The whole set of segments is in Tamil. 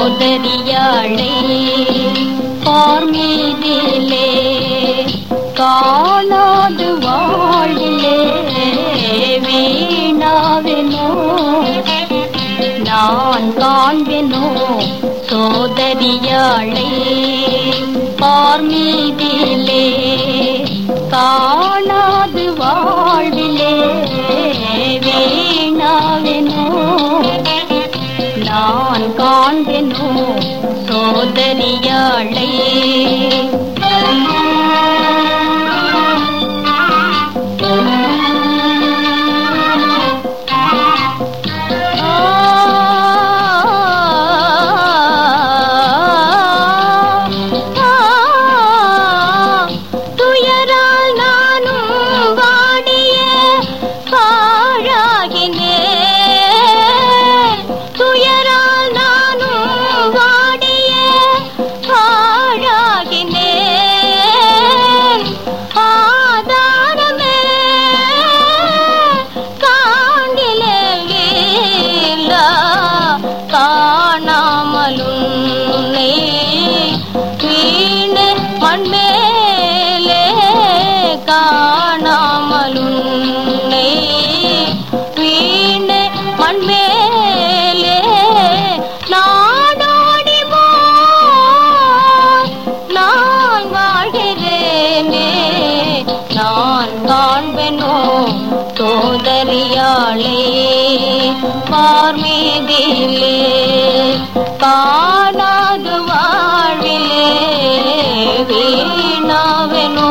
சோதரியாளை பார்மீதிலே காணாது வாழ்விலே வீணாவெனோ நான் காண்பெனோ சோதரியாளை பார்மீதிலே காணாது வாழ்விலே வீணாவெனோ நான் காண்பெனோ சோதரியாளை துயரால் நானும் வாடிய பாழாகினேன் துயரால் நானும் வாடிய பாழாகினேன் ஆதாரமே காண்டிலேலா காணாமலும் வீணு மண்மேலே காணாமலும் வீணு மண்மேலே நாடோடி போய் நான் வாழ்கிறேனே நான் காண்பெனோ சோதரியாளே பார்மீதிலே காணாது வாழ்விலே வீணாவெனோ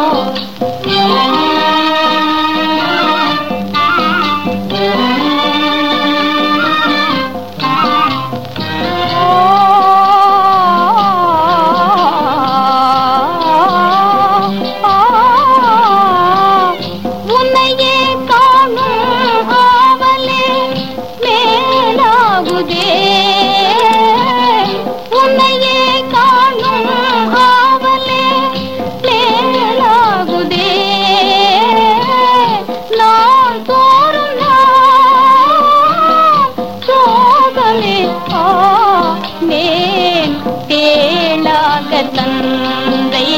உன்னையே காணும் ஆவலே மேலாகுதே உன்னையே காணும் ஆவலே மேலாகுதே நான் தோறும் நான் சோகமே ஆனேன் தேளாக தந்தை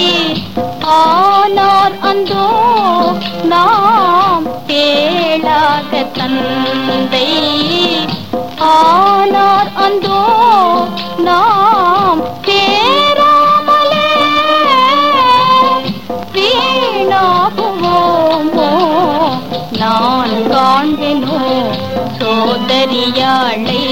ஆனார் அந்தோ நாம் தேளாக தந்தை ஆனார் அந்தோ நாம் தேராமலே வீணாகுவோமோ நான் காண்பெனோ சோதரியாளை